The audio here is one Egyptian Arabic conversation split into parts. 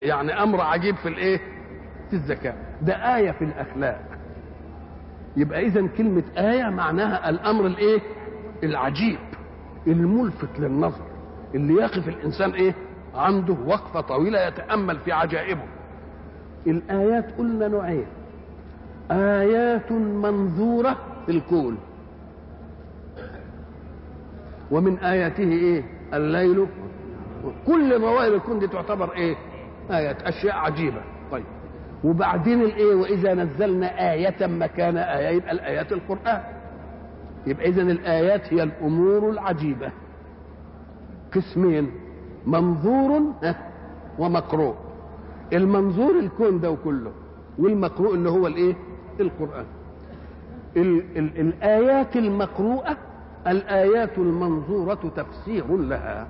يعني امر عجيب في الايه في الزكاه ده ايه في الاخلاق يبقى اذا كلمه ايه معناها الامر الايه العجيب الملفت للنظر اللي يقف الانسان ايه عنده وقفه طويله يتامل في عجائبه الايات قلنا نوعين ايات منظوره في الكون ومن اياته ايه الليل كل ظواهر الكون دي تعتبر ايه ايات اشياء عجيبه طيب وبعدين الايه واذا نزلنا ايه مكان ايه يبقى الايات القران يبقى اذا الايات هي الامور العجيبه قسمين منظور ومقروء المنظور الكون ده كله والمقروء اللي هو الايه القران ال ال الايات المقروءه الايات المنظوره تفسير لها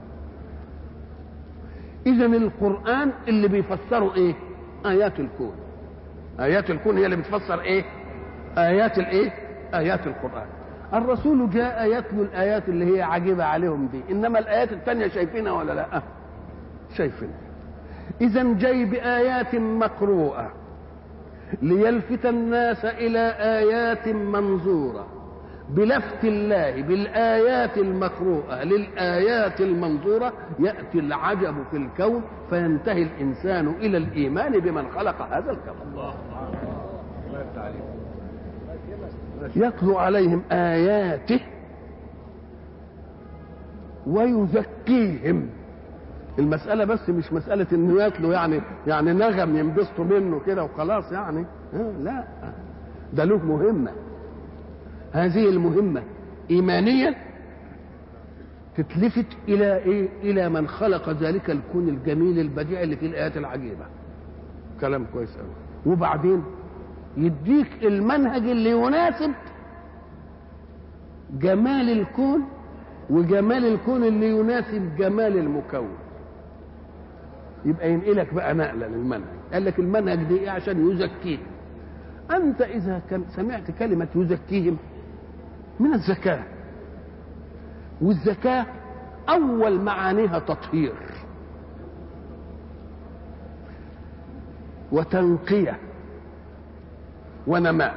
اذا القران اللي بيفسره ايه ايات الكون ايات الكون هي اللي بتفسر ايه ايات الايه ايات القران الرسول جاء يتلو الايات اللي هي عجيبه عليهم دي انما الايات الثانيه شايفينها ولا لا شايفينها اذا جاي بايات مقروءه ليلفت الناس الى ايات منظوره بلفت الله بالايات المقروءه للايات المنظوره ياتي العجب في الكون فينتهي الانسان الى الايمان بمن خلق هذا الكون الله يتلو عليهم اياته ويزكيهم المسألة بس مش مسألة إنه يتلو يعني يعني نغم ينبسطوا منه كده وخلاص يعني لا ده له مهمة هذه المهمة إيمانيا تتلفت إلى إيه؟ إلى من خلق ذلك الكون الجميل البديع اللي فيه الآيات العجيبة. كلام كويس أوي. وبعدين يديك المنهج اللي يناسب جمال الكون وجمال الكون اللي يناسب جمال المكون. يبقى ينقلك بقى نقلة للمنهج. قال لك المنهج دي إيه عشان يزكيه. أنت إذا كان سمعت كلمة يزكيهم من الزكاة والزكاة أول معانيها تطهير وتنقية ونماء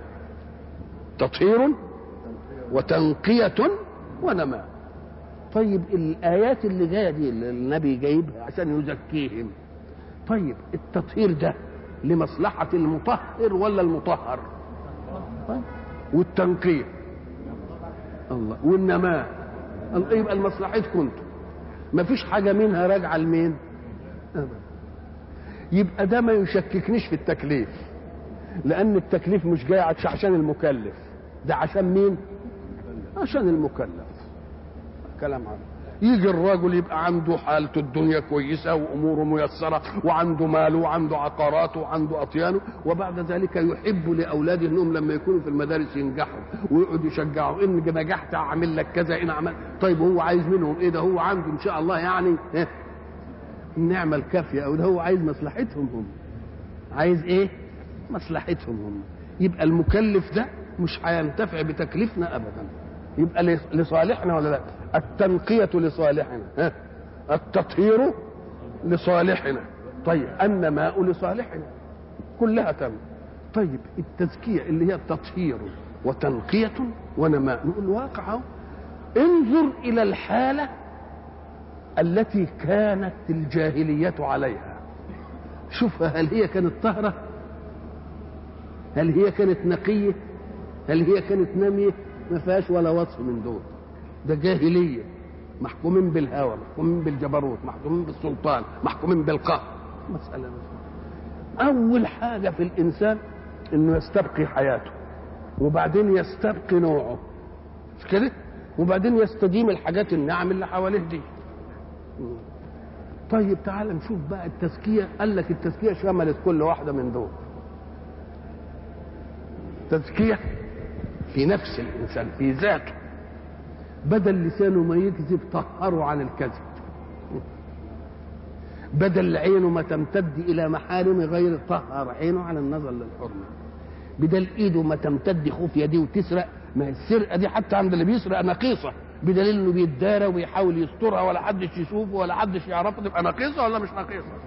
تطهير وتنقية ونماء طيب الآيات اللي جاية دي اللي النبي جايبها عشان يزكيهم طيب التطهير ده لمصلحة المطهر ولا المطهر طيب. والتنقية الله والنماء يبقى لمصلحتكم انتم ما فيش حاجه منها راجعه لمين أبدا. يبقى ده ما يشككنيش في التكليف لان التكليف مش جاي عشان المكلف ده عشان مين عشان المكلف كلام عنه يجي الراجل يبقى عنده حالته الدنيا كويسة وأموره ميسرة وعنده ماله وعنده عقاراته وعنده أطيانه وبعد ذلك يحب لأولاده أنهم لما يكونوا في المدارس ينجحوا ويقعد يشجعوا إن نجحت أعمل لك كذا إن عمل طيب هو عايز منهم إيه ده هو عنده إن شاء الله يعني إيه النعمة الكافية أو ده هو عايز مصلحتهم هم عايز إيه مصلحتهم هم يبقى المكلف ده مش هينتفع بتكليفنا أبدا يبقى لصالحنا ولا لا التنقية لصالحنا ها؟ التطهير لصالحنا طيب النماء لصالحنا كلها تم طيب التزكية اللي هي التطهير وتنقية ونماء نقول واقع اهو انظر إلى الحالة التي كانت الجاهلية عليها شوفها هل هي كانت طهرة هل هي كانت نقية هل هي كانت نامية ما فيهاش ولا وصف من دول ده جاهلية محكومين بالهوى محكومين بالجبروت محكومين بالسلطان محكومين بالقهر مسألة مسألة أول حاجة في الإنسان إنه يستبقي حياته وبعدين يستبقي نوعه مش كده؟ وبعدين يستديم الحاجات النعم اللي حواليه دي طيب تعال نشوف بقى التزكية قال لك التزكية شملت كل واحدة من دول تزكية في نفس الإنسان في ذاته بدل لسانه ما يكذب طهره عن الكذب بدل عينه ما تمتد الى محارم غير طهر عينه عن النظر للحرمه بدل ايده ما تمتد خوف يديه وتسرق ما السرقه دي حتى عند اللي بيسرق نقيصه بدليل انه بيتدارى ويحاول يسترها ولا حدش يشوفه ولا حدش يعرفه تبقى نقيصه ولا مش نقيصه